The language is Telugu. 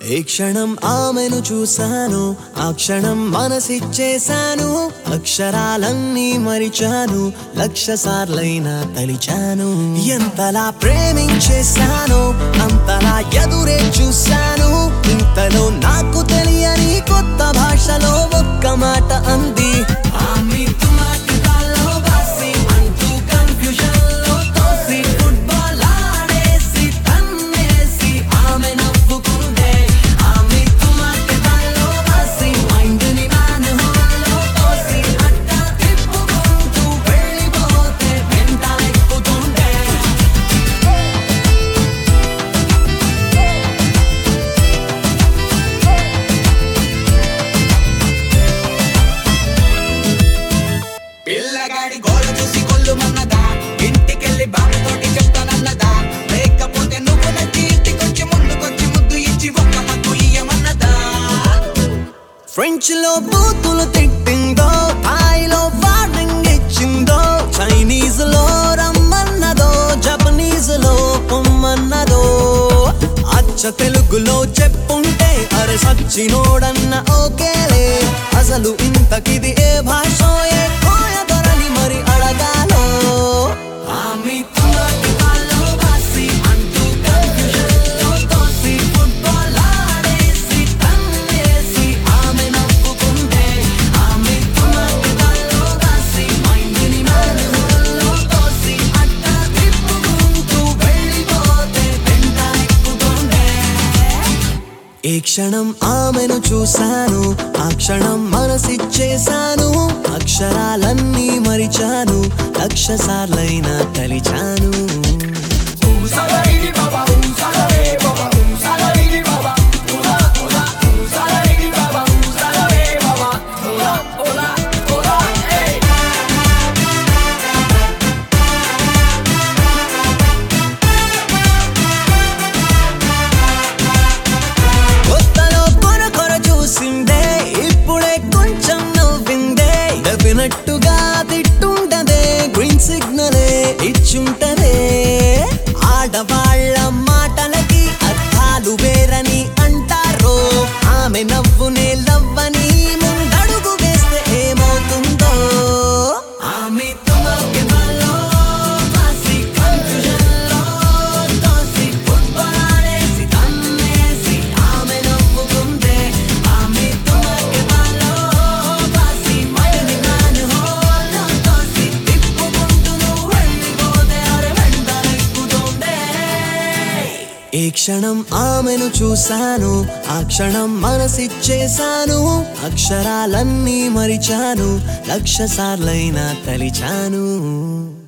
ఏ క్షణం ఆమెను చూశాను ఆ క్షణం మనసిచ్చేశాను అక్షరాలన్నీ మరిచాను లక్ష సార్లైనా తలిచాను ఎంతలా ప్రేమించేశాను అంతలా ఎదురే చూశాను ఇంతలో నాకు తెలియని కొత్త భాషలో ఒక్క మాట అంది ఆమె తుమాటిదాల్లో బాసి అంటూ confusion లో తోసి football ఆడేసి తన్నేసి ఆమె నవ్వుకుందే. ఆమె తుమాటిదాల్లో బాసి mind ని manhole-లో తోసి అట్టా తిప్పుకుంటూ వెళ్ళిపోతే వెంటలెక్కుతుండే. పిల్లగాడి గోల చూసి కొల్లుమన్నదా ఇంటికెళ్ళి బాబుతోటి చెప్తానన్నదా లేకపోతే నువ్వు నచ్చి ఇంటికొచ్చి ముందుకొచ్చి ముద్దు ఇచ్చి ఒక్క మగ్గు ఇయ్యమన్నదా ఫ్రెంచ్ లో బూతులు తిట్టిందో థాయిలో వార్నింగ్ ఇచ్చిందో చైనీస్ లో రమ్మన్నదో జపనీస్ లో పొమ్మన్నదో అచ్చ తెలుగులో చెప్పుంటే అరే సచ్చినోడన్న ఓకేలే అసలు ఇంతకిది ఏ భాష ఏ కోయ ధరని మరి అడగాలో ఆమె తుమాకి కాల్లో బాసి అంటూ కన్ఫ్యూజన్లో తోసి ఫుట్బాల్ ఆడేసి తన్నేసి ఆమె నవ్వుకుంటే ఆమె తుమాకి కాల్లో బాసి మైండ్ని మానవుల్లో తోసి అట్టా తిప్పుకుంటూ వెళ్ళిపోతే వెంట ఎక్కుతుండే ఏ క్షణం ఆమెను చూశాను ఆ క్షణం మనసిచ్చేశాను అక్షరాలన్నీ మరిచాను లక్ష సార్లైనా తలిచాను కొత్తలో కొర కొర చూసిందే ఇప్పుడే కొంచెం నవ్విందే డెఫినట్టుగా తిట్టుంటదే గ్రీన్ సిగ్నలే ఇచ్చుంటదే ఆడవాళ్ళ మాటలకి అర్థాలు వేరని అంటారు ఆమె నవ్వునే లవ్వని ముందడుగు వేస్తే ఏమవుతుందో ఆమె తుమకి వల్లో వాసి కన్ఫ్యూజన్లో తోసి ఫుట్బాల్ ఆడేసి తన్నేసి ఆమె నవ్వుకుందే ఆమె తుమకి వల్లో వాసి మైండ్ నాను హోల్లో తోసి తిప్పుకుంటూ నువ్వు వెళ్ళిపోతే అరే వెంటలెక్కుతుందే ఏ క్షణం ఆమెను చూశాను ఆ క్షణం మనసిచ్చేశాను అక్షరాలన్నీ మరిచాను లక్ష సార్లైనా తలిచాను